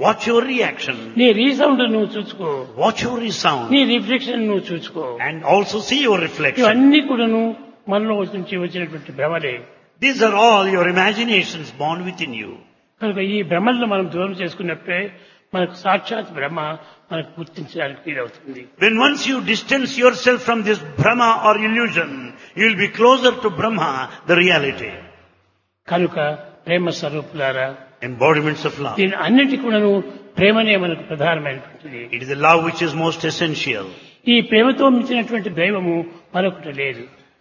Watch your reaction. నీ resound నువ్వు చూసుకో Watch your resound. నీ రిఫ్లెక్షన్ నువ్వు చూసుకో And also see your reflection. ఇవన్నీ కూడాను మనలో నుంచి వచ్చినటువంటి భ్రమలే These are all your imaginations born within you. కనుక ఈ భ్రమలను మనం దూరం చేసుకున్నప్పుడే మనకు సాక్షాత్ బ్రహ్మ మనకు గుర్తించడానికి వీలవుతుంది When once you distance yourself from this Brahma or illusion, you will be closer to Brahma, the reality. కనుక ప్రేమ స్వరూపులారా Embodiments of love. దీని అన్నిటి కూడాను ప్రేమనే మనకు ప్రధానమైనటువంటిది It is the love which is most essential. ఈ ప్రేమతో మించినటువంటి దైవము మరొకటి లేదు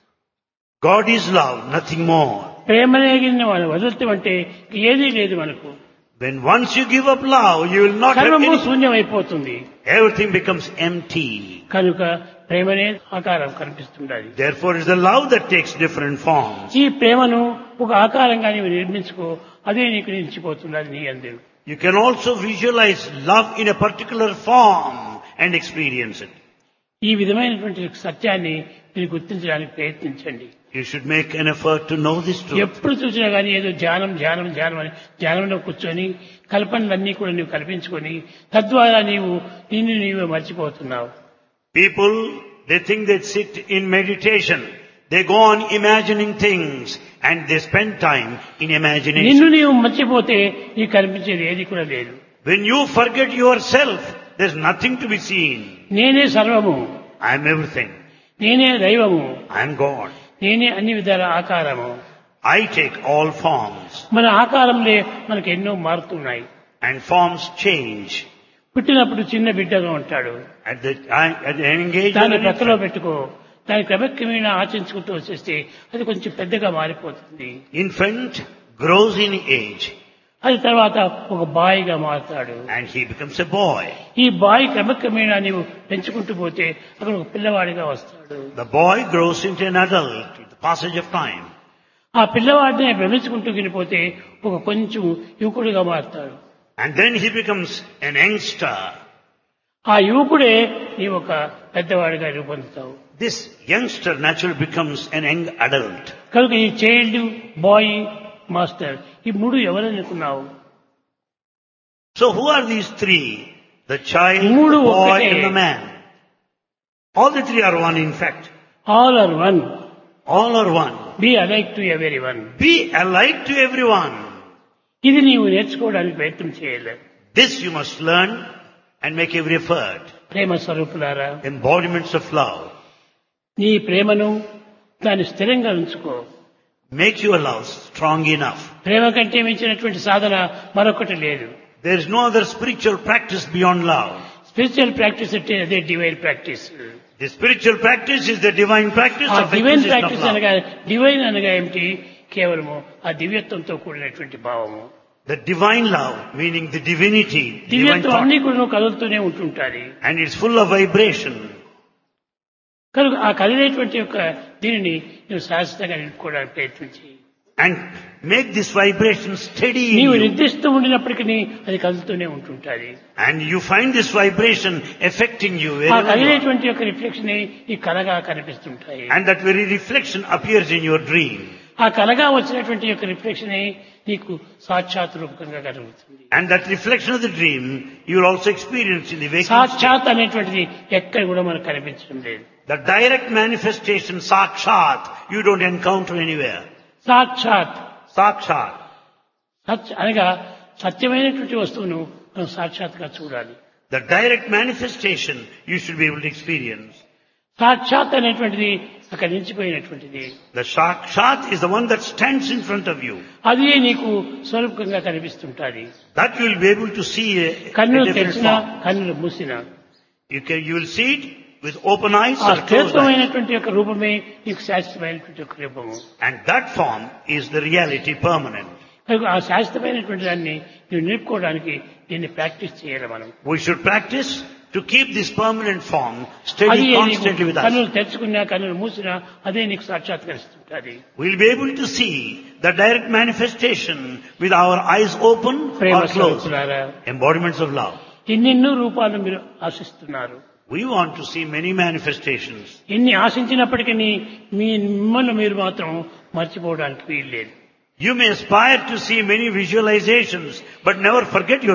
God is love, nothing more. ప్రేమనే గిన్న మనం వదులుతామంటే ఏదీ లేదు మనకు When once you give up love, you will not have సర్వము any, శూన్యం అయిపోతుంది everything becomes empty. కనుక ప్రేమనే ఆకారం కనిపిస్తుండాలి Therefore, it's the love that takes different forms. ఈ ప్రేమను ఒక ఆకారంగా నీవు నిర్మించుకో అదే నీకు నిలిచిపోతున్నది నీ అందరూ You can also visualize love in a particular form and experience it. ఈ విధమైనటువంటి సత్యాన్ని మీరు గుర్తించడానికి ప్రయత్నించండి You should make an effort to know this truth. ఎప్పుడు చూసినా కానీ ఏదో ధ్యానం ధ్యానం ధ్యానం అని ధ్యానంలో కూర్చొని కల్పనలన్నీ కూడా నీవు కల్పించుకొని తద్వారా నీవు నిన్ను నీవే మర్చిపోతున్నావు People, they think they sit in meditation. They go on imagining things and they spend time in imagination. నిన్ను నీవు మర్చిపోతే నీకు కనిపించేది ఏది కూడా లేదు When you forget yourself, there's nothing to be seen. నేనే సర్వము I am everything. నేనే దైవము I am God. నేనే అన్ని విధాల ఆకారము I take all forms మన ఆకారంలో మనకు ఎన్నో మారుతున్నాయి and forms change. పుట్టినప్పుడు చిన్న బిడ్డగా ఉంటాడు At the, at the engage దాన్ని ప్రక్కలో పెట్టుకో దాని క్రమక్రమేణా ఆచరించుకుంటూ వచ్చేస్తే అది కొంచెం పెద్దగా మారిపోతుంది infant grows in age అది తర్వాత ఒక బాయిగా మారుతాడు and he becomes a boy. ఈ బాయి క్రమక్రమేణా నీవు పెంచుకుంటూ పోతే అక్కడ ఒక పిల్లవాడిగా వస్తాడు The boy grows into an adult with the passage of time. ఆ పిల్లవాడిని భ్రమించుకుంటూ వెళ్ళిపోతే ఒక కొంచెం యువకుడిగా మారుతాడు And then he becomes an youngster. ఆ యువకుడే నీ ఒక పెద్దవాడిగా రూపొందుతావు This youngster naturally becomes an young adult. కనుక ఈ చైల్డ్ బాయ్ మాస్టర్ ఈ మూడు ఎవరనుకున్నావు So who are these three? The child, the మూడు boy ఒక్కటే. and the man. All the three are one in fact. All are one All are one. Be alike to everyone Be alike to everyone. ఇది నీవు నేర్చుకోవడానికి ప్రయత్నం చేయలేదు This you must learn and make every effort. ప్రేమ స్వరూపులారా Embodiments of love. నీ ప్రేమను దాన్ని స్థిరంగా ఉంచుకో Make your love strong enough. ప్రేమ కంటే మించినటువంటి సాధన మరొకటి లేదు There is no other spiritual practice beyond love. Spiritual practice అంటే అదే divine practice The spiritual practice is the divine practice ah of the divine acquisition of practice love. అనగా divine అనగా ఏమిటి కేవలము ఆ దివ్యత్వంతో కూడినటువంటి భావము The divine love, meaning the divinity, divine దివ్యత్వం thought, అన్ని కూడా కదులుతూనే ఉంటుంటాది and it's full of vibration. కనుక ఆ కదిలేటువంటి యొక్క దీనిని నువ్వు శాశ్వతంగా నిలుపుకోవడానికి ప్రయత్నించి And make this vibration steady in నీవు you. నిర్దిష్టం ఉండినప్పటికీ అది కదులుతూనే ఉంటుంటాది And you find this vibration affecting you ఆ wherever you are. కదిలేటువంటి యొక్క రిఫ్లెక్షన్ ఈ కలగా కనిపిస్తుంటాయి And that very reflection appears in your dream. ఆ కలగా వచ్చినటువంటి యొక్క రిఫ్లెక్షన్ నీకు సాక్షాత్ రూపకంగా కలుగుతుంది And that reflection of the dream you will also experience in the waking state. సాక్షాత్ అనేటువంటిది ఎక్కడ కూడా మనకు కనిపించడం లేదు The direct manifestation, sakshat, you don't encounter anywhere. సాక్షాత్ Sakshat. సత్ అనగా సత్యమైనటువంటి వస్తువును మనం సాక్షాత్గా చూడాలి The direct manifestation you should be able to experience. సాక్షాత్ అనేటువంటిది అక్కడ నిలిచిపోయినటువంటిది The sakshat is the one that stands in front of you. అది నీకు స్వరూపంగా కనిపిస్తుంటాది That you will be able to see a, a కన్నులు different తెరిచినా form. కన్నులు మూసినా You, can, you will see it with open eyes ఆ or closed eyes. శ్రేష్టమైనటువంటి యొక్క రూపమే నీకు శాశ్వతమైనటువంటి యొక్క రూపము And that form is the reality permanent. కనుక ఆ శాశ్వతమైనటువంటి దాన్ని నువ్వు నిలుపుకోవడానికి దీన్ని ప్రాక్టీస్ చేయాలి మనం We should practice to keep this permanent form అది steady నీకు constantly with us. కన్నులు తెరుచుకున్నా కన్నులు మూసినా అదే నీకు సాక్షాత్కరిస్తుంటది We'll be able to see the direct manifestation with our eyes open Prema or closed. స్వరూపులారా Embodiments of love. ఎన్నెన్నో రూపాలు మీరు ఆశిస్తున్నారు We want to see many manifestations. ఎన్ని ఆశించినప్పటికీ మీ మిమ్మల్ని మీరు మాత్రం మర్చిపోవడానికి వీల్లేదు You may aspire to see many visualizations, but never forget your